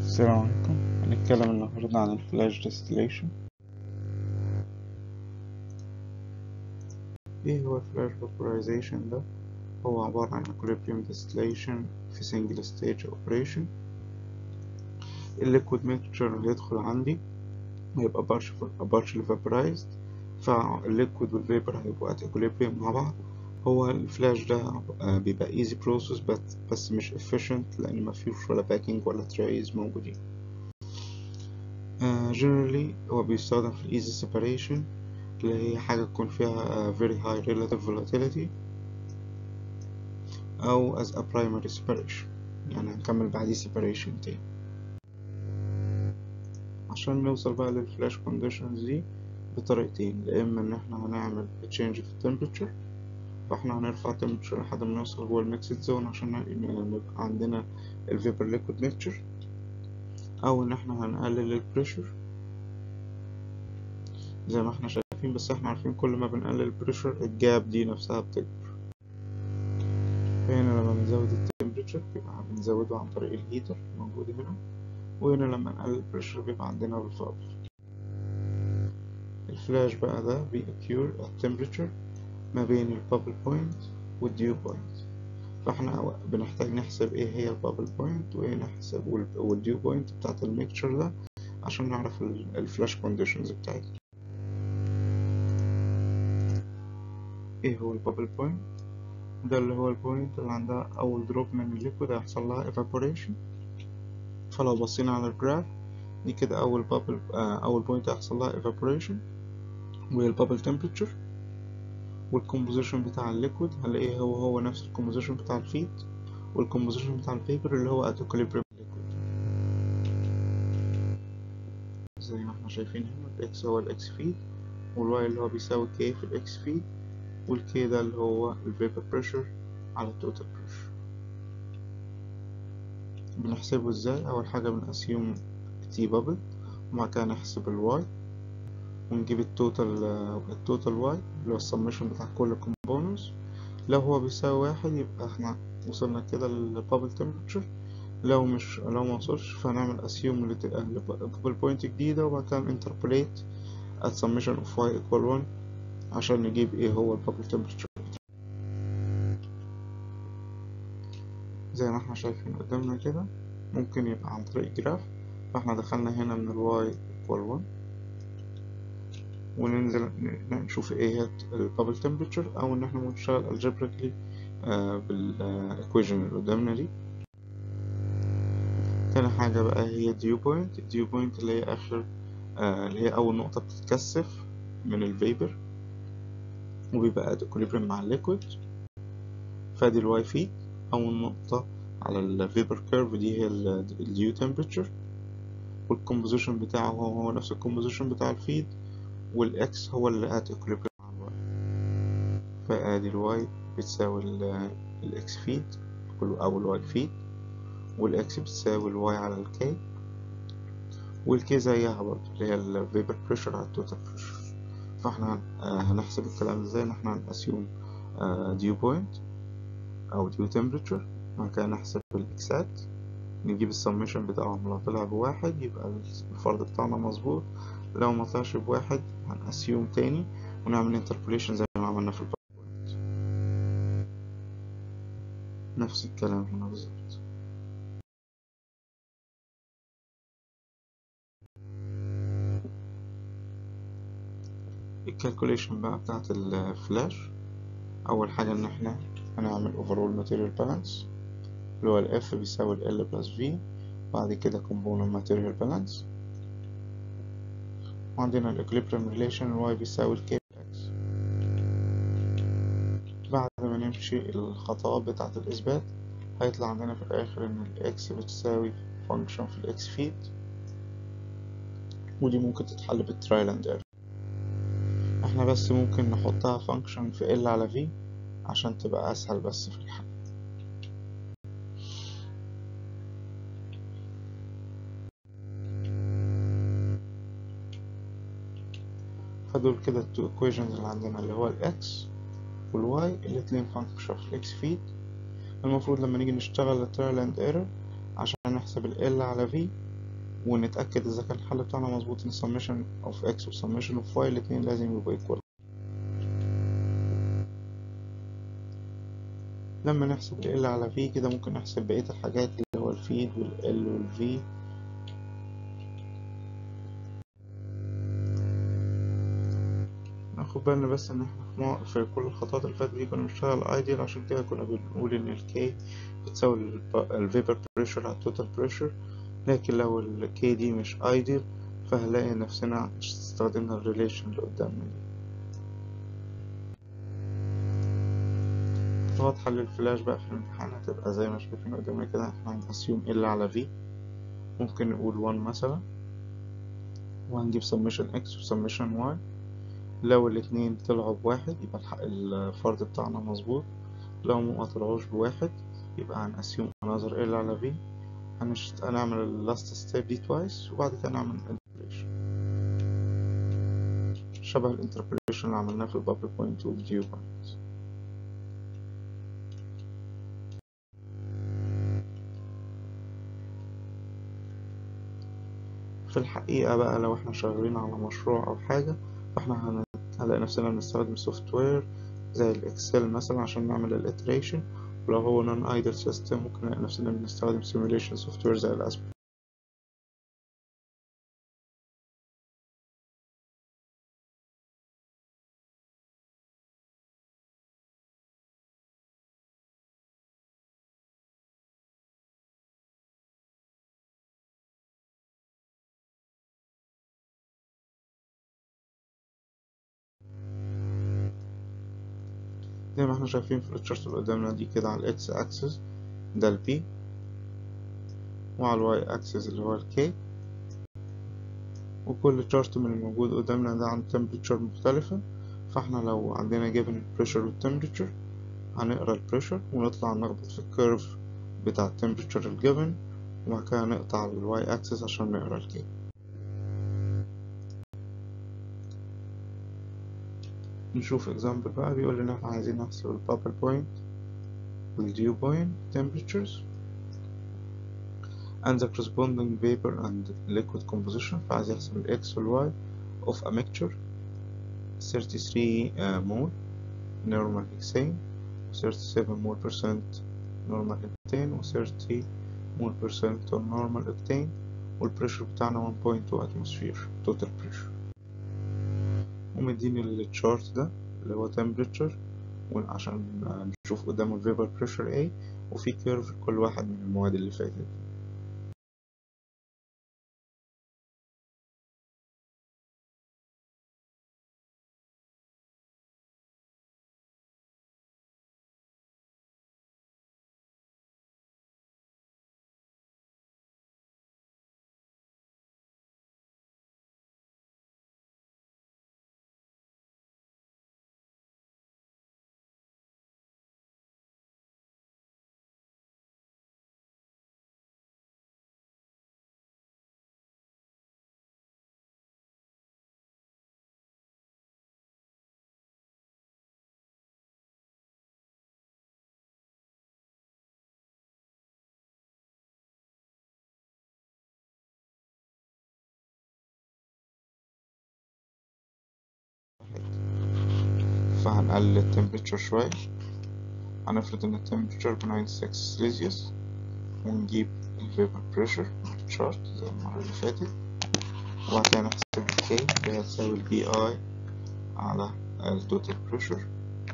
السلام عليكم هنتكلم النهاردة عن الفلاش ديستليشن ايه هو الفلاش فابورايزيشن ده هو عبارة عن equilibrium distillation في single stage operation الليكويد ميكتشر اللي يدخل عندي هيبقى partially partially vaporized فالليكويد والفيبر هيبقوا at equilibrium مع بعض هو الفلاش ده بيبقى easy process بس, بس مش efficient لأن مفيش ولا باكينج ولا trays موجودين uh, generally هو بيستخدم في easy separation اللي هي حاجة تكون فيها uh, very high relative volatility أو as a primary separation يعني هنكمل بعديه separation تاني عشان نوصل بقى للفلاش conditions دي بطريقتين يا إما إن احنا هنعمل change في temperature فاحنا هنرفع temperature لحد ما نوصل جوه الميكسد زون عشان نبقى عندنا الفيبر ليكويد ميكتشر او ان احنا هنقلل البريشر زي ما احنا شايفين بس احنا عارفين كل ما بنقلل البريشر الجاب دي نفسها بتكبر فهنا لما بنزود التمبريتشر بيبقى بنزوده عن طريق الهيتر الموجود هنا وهنا لما نقلل البريشر بيبقى عندنا الفابر الفلاش بقى ده بيأكيور التمبريتشر ما بين البابل بوينت والديو بوينت فاحنا بنحتاج نحسب ايه هي البابل بوينت وايه نحسب والديو بوينت بتاعت الميكتشر ده عشان نعرف الفلاش كونديشنز بتاعتنا ايه هو البابل بوينت ده اللي هو البوينت اللي عندها اول دروب من الليكويد هيحصل لها evaporation فلو بصينا على الجراف دي كده اول بابل اول بوينت هيحصل لها evaporation وهي البابل temperature والكومبوزيشن بتاع الليكويد هنلاقيه هو هو نفس الكومبوزيشن بتاع الفيد والكومبوزيشن بتاع الفيبر اللي هو at equilibrium liquid زي ما احنا شايفين هنا الاكس هو الاكس فيد والواي اللي هو بيساوي كي في الاكس فيد والكي ده اللي هو الفيبر بريشر على التوتال بريشر بنحسبه ازاي اول حاجة بنأسيوم تي بابل وبعد كده نحسب الواي ونجيب التوتال التوتال واي اللي هو السمشن بتاع كل كومبوننتس لو هو بيساوي واحد يبقى احنا وصلنا كده للبابل تمبرتشر لو مش لو ما وصلش فهنعمل اسيوم لبابل بوينت جديدة وبعد كده انتربوليت at summation of y equal 1 عشان نجيب ايه هو البابل تمبرتشر زي ما احنا شايفين قدامنا كده ممكن يبقى عن طريق جراف فاحنا دخلنا هنا من الواي equal 1 وننزل نشوف ايه هي البابل تمبرتشر او ان احنا نشتغل الجبريكلي بالايكويشن اللي قدامنا دي تاني حاجة بقى هي الديو بوينت الديو بوينت اللي هي اخر آه اللي هي اول نقطة بتتكثف من الفيبر وبيبقى at equilibrium مع الليكويد فادي الواي فيت اول نقطة على الفيبر كيرف دي هي الديو تمبرتشر والكومبوزيشن بتاعه هو هو نفس الكومبوزيشن بتاع الفيد والاكس هو اللي at equilibrium مع الواي فادي الواي بتساوي الاكس فيد او الواي فيد والاكس بتساوي الواي على الكي والكي زيها برضه اللي هي الفيبر بريشر على التوتال بريشر فاحنا هنحسب الكلام ازاي ان احنا هنأسيوم ديو بوينت او ديو تمبريتشر بعد كده نحسب الاكسات نجيب السميشن بتاعهم لو طلع بواحد يبقى الفرض بتاعنا مظبوط لو ما طلعش بواحد هنأسيوم تاني ونعمل انتربوليشن زي ما عملنا في الباوربوينت نفس الكلام هنا بالظبط الكالكوليشن بقى بتاعت الفلاش اول حاجة ان احنا هنعمل overall material balance اللي هو ال F بيساوي ال L plus V بعد كده component material balance وعندنا ال equilibrium relation ال Y بيساوي ال K X بعد ما نمشي الخطوات بتاعة الإثبات هيطلع عندنا في الآخر إن ال X بتساوي function في ال X feed ودي ممكن تتحل بالترايل اند ايرور احنا بس ممكن نحطها function في L على V عشان تبقى أسهل بس في الحل فدول كده التو equations اللي عندنا اللي هو ال X وال Y الاتنين function في ال X feed المفروض لما نيجي نشتغل ال trial and error عشان نحسب ال L على V ونتأكد إذا كان الحل بتاعنا مظبوط إن summation of x و summation of y الاتنين لازم يبقوا equal لما نحسب ال L على V كده ممكن نحسب بقية الحاجات اللي هو الفيد وال L وال V ناخد بالنا بس إن احنا في, مع... في كل الخطوات اللي فاتت دي كنا بنشتغل ideal عشان كده كنا بنقول إن ال K بتساوي ال vapor pressure على total pressure لكن لو ال K دي مش ideal فهنلاقي نفسنا استخدمنا الريليشن اللي قدامنا دي خطوات حل الفلاش بقى في الامتحان هتبقى زي ما شايفين قدامنا كده احنا هنأسيوم ال على v ممكن نقول 1 مثلا وهنجيب summation x و summation y لو الاتنين طلعوا بواحد يبقى الفرض بتاعنا مظبوط لو ما طلعوش بواحد يبقى هنأسيوم another ال على v هنشت... هنعمل ال last step دي twice وبعد كده نعمل interpolation شبه ال interpolation اللي عملناه في ال bubble point وال dew point في الحقيقة بقى لو احنا شغالين على مشروع أو حاجة فاحنا هنلاقي نفسنا بنستخدم سوفت وير زي الإكسل مثلا عشان نعمل الإتريشن ولو هو نون ايدل سيستم ممكن نلاقي نفسنا بنستخدم سيميوليشن سوفت وير زي الأسبل زي ما احنا شايفين في التشارت اللي قدامنا دي كده على الاكس اكسس ده البي وعلى الواي اكسس اللي هو الكي وكل تشارت من الموجود قدامنا ده عن تمبريتشر مختلفة فاحنا لو عندنا given البريشر والتمبريتشر هنقرا البريشر ونطلع نخبط في الكيرف بتاع التمبريتشر الجيفن وبعد كده نقطع الواي اكسس عشان نقرا الكي نشوف example بقى بيقول لنا احنا عايزين نحسب ال bubble point وال dew point temperatures and the corresponding vapor and liquid composition فعايز يحسب ال x وال y of a mixture 33 uh, mole normal hexane و 37 mole percent normal heptane و 30 mole percent normal octane والبريشر بتاعنا 1.2 atmosphere total pressure ومديني التشارت ده اللي هو temperature عشان نشوف قدامه ال vapor pressure A وفي كيرف كل واحد من المواد اللي فاتت فهنقلل التمبريتشر شوية هنفرض ان التمبريتشر ب 96 سيليزيوس ونجيب الفيبر بريشر تشارت زي المرة اللي فاتت وبعد كده نحسب الكي اللي هي تساوي البي اي على التوتال بريشر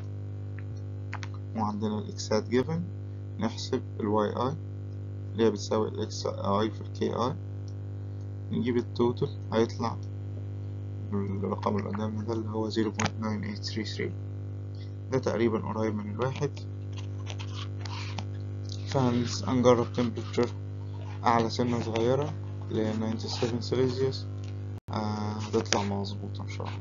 وعندنا الاكسات جيفن نحسب الواي اي اللي هي بتساوي الاكس اي في الكي اي نجيب التوتال هيطلع الرقم اللي قدامنا ده اللي هو 0.9833 ده تقريبا قريب من الواحد فهنجرب تمبريتشر أعلى سنة صغيرة اللي هي 97 سيليزيوس آه هتطلع مظبوطة إن شاء الله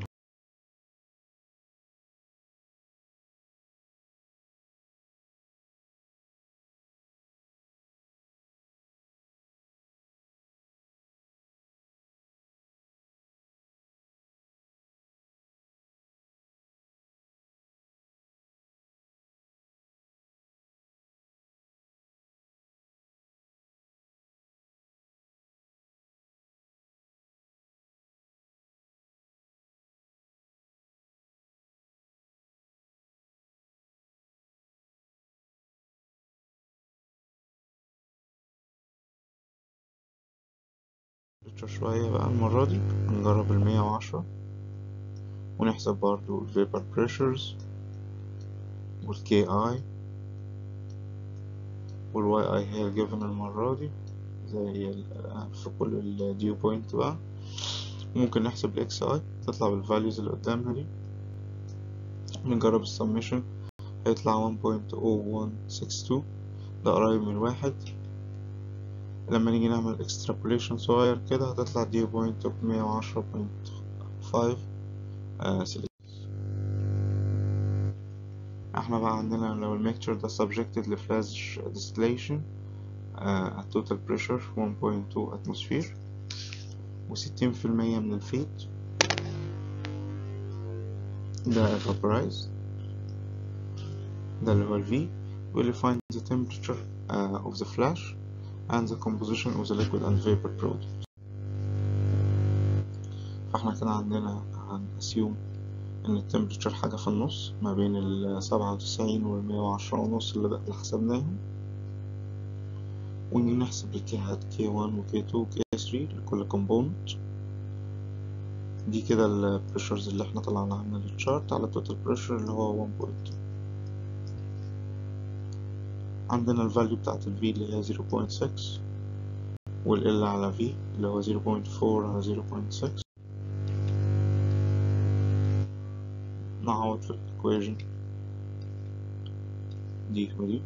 شوية بقى المرة دي هنجرب المية وعشرة ونحسب برضو الفيبر بريشرز والكي اي والواي اي هي الجيفن المرة دي زي في كل الديو بوينت بقى ممكن نحسب الاكس اي تطلع بالفاليوز اللي قدامنا دي نجرب السميشن هيطلع 1.0162 ده قريب من واحد لما نيجي نعمل extrapolation صغير كده هتطلع دي بوينت بمية وعشرة بوينت فايف احنا بقى عندنا لو الميكتشر ده subjected لفلاش distillation uh, at total pressure 1.2 atmosphere وستين في المية من الفيت ده vaporized ده اللي هو ال V will find the temperature uh, of the flash and the composition of the liquid and vapor product فاحنا كده عندنا هنأسيوم ان التمبريتشر حاجة في النص ما بين السبعة وتسعين والمية وعشرة ونص اللي, اللي حسبناهم ونيجي نحسب الكيهات كي 1 وكي 2 وكي 3 لكل كومبوننت دي كده البريشرز اللي احنا طلعنا عنها للتشارت على التوتال بريشر اللي هو 1.2 عندنا الفاليو بتاعت ال V اللي هي 0.6 وال L على V اللي هو 0.4 على 0.6 نعوض في الإيكويجن دي ودي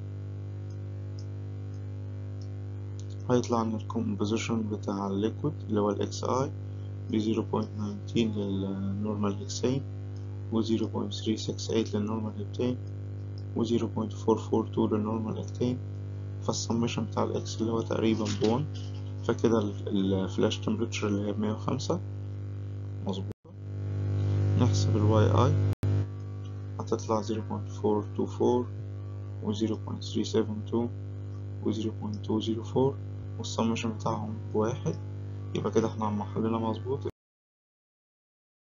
هيطلع لنا الكومبوزيشن بتاع الليكويد اللي هو ال XI ب 0.19 للنورمال هكسين و 0.368 للنورمال هبتين و 0.442 للنورمال اكتين فالسميشن بتاع الاكس اللي هو تقريبا بون فكده الفلاش تمبريتشر اللي هي بمية وخمسة مظبوطة نحسب الواي اي هتطلع 0.424 و 0.372 و 0.204 والسميشن بتاعهم بواحد يبقى كده احنا عم حلنا مظبوط